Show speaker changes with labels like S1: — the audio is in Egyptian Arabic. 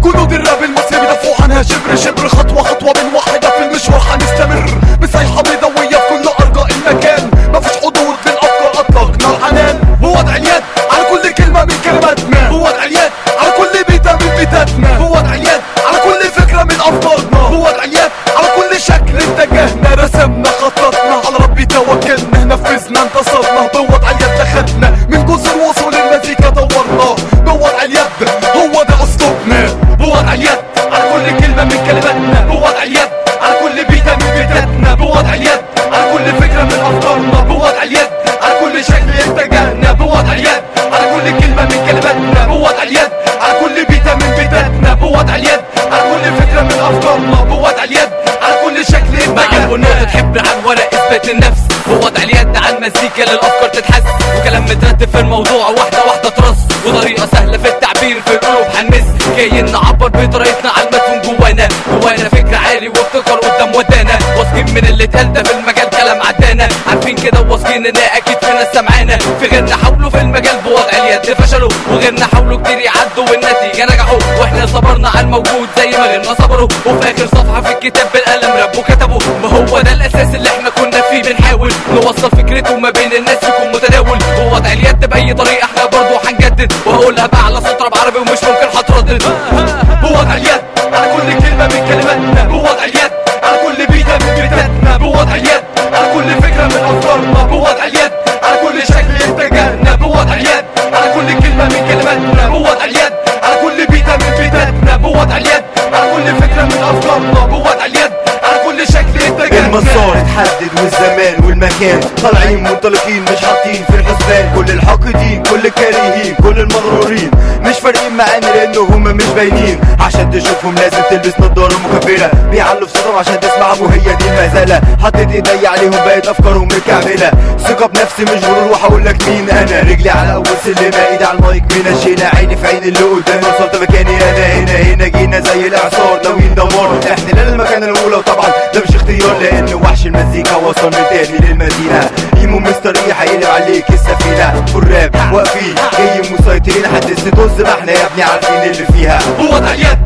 S1: جنود الراب المصري بيدافعوا عنها شبر شبر خطوة خطوة من واحدة في المشوار حنستمر بصيحة بيضاوية في كل أرجاء المكان مفيش حدود للأفكار أطلقنا الحنان بوضع اليد على كل كلمة من كلماتنا بوضع اليد على كل بيتة من بيتاتنا بوضع اليد على كل فكرة من أفكارنا بوضع اليد على كل شكل اتجهنا رسمنا خططنا على ربي توكلنا نفذنا انتصرنا بوضع اليد دخلنا من جزر وصول المزيكا دورنا بوضع اليد هو ده اسلوبنا بوضع اليد على كل كلمة من كلماتنا بوضع اليد على كل بيتة من بيتاتنا بوضع اليد على كل فكرة من افكارنا بوضع اليد على كل شكل اتجهنا بوضع اليد على كل كلمة من كلماتنا بوضع اليد على كل بيتة من بيتاتنا بوضع اليد على كل فكرة من افكارنا بوضع اليد على كل شكل
S2: مجال
S1: اتجهنا
S2: ونقطة تحب عن ولا اثبات للنفس ووضع اليد على المزيكا للافكار تتحس وكلام مترتب في الموضوع واحدة واحدة ترص وطريقة سهلة في التعبير في القلوب هنمس جايين نعبر بطريقتنا على المدفون جوانا جوانا فكر عالي وابتكار قدام ودانا واثقين من اللي اتقال ده في المجال كلام عدانا عارفين كده وواثقين ان اكيد في ناس سمعانا في غيرنا حاولوا في المجال بوضع اليد فشلوا وغيرنا حاولوا كتير يعدوا والنتيجة نجحوا واحنا صبرنا على الموجود زي ما غيرنا صبروا وفي اخر صفحة في الكتاب بالقلم ربوا كتبوا ما هو ده الاساس اللي احنا كنا فيه بنحاول نوصل فكرته ما بين الناس يكون متداول ووضع اليد باي طريقة احنا برضو هنجدد وهقولها باعلى صوت راب عربي ومش ممكن هتردد
S1: بوضع اليد على كل كلمة من كلماتنا بوضع اليد على كل بيتة من بيتاتنا بوضع اليد على كل فكرة من أفكارنا بوضع اليد على كل شكل اتجاهنا بوضع اليد على كل كلمة من كلماتنا بوضع اليد على كل بيتة من بيتاتنا بوضع اليد على كل فكرة من أفكارنا بوضع اليد على كل شكل اتجاهنا
S3: المسار اتحدد والزمان والمكان طالعين منطلقين مش حاطين في الحسبان كل الحاقدين كل الكارهين كل المغرورين مش فارقين معانا لانه هما مش باينين عشان تشوفهم لازم تلبس نضاره مكبره بيعلوا في صوتهم عشان تسمعهم وهي دي المزاله حطيت ايدي عليهم بقت افكارهم مكعبله ثقه بنفسي مش غرور وهقول لك مين انا رجلي على اول سلمه ايدي على المايك منشينا عيني في عين اللي قدامي وصلت مكاني انا هنا هنا جينا زي الاعصار ناويين دمار احتلال المكان الاولى وطبعا ده مش اختيار لان وحش المزيكا وصل من تاني للمدينه ايمو مستري هيقلب عليك السفينه والراب واقفين جايين مسيطرين حد طز ما احنا يا ابني عارفين اللي فيها
S1: بوضع اليد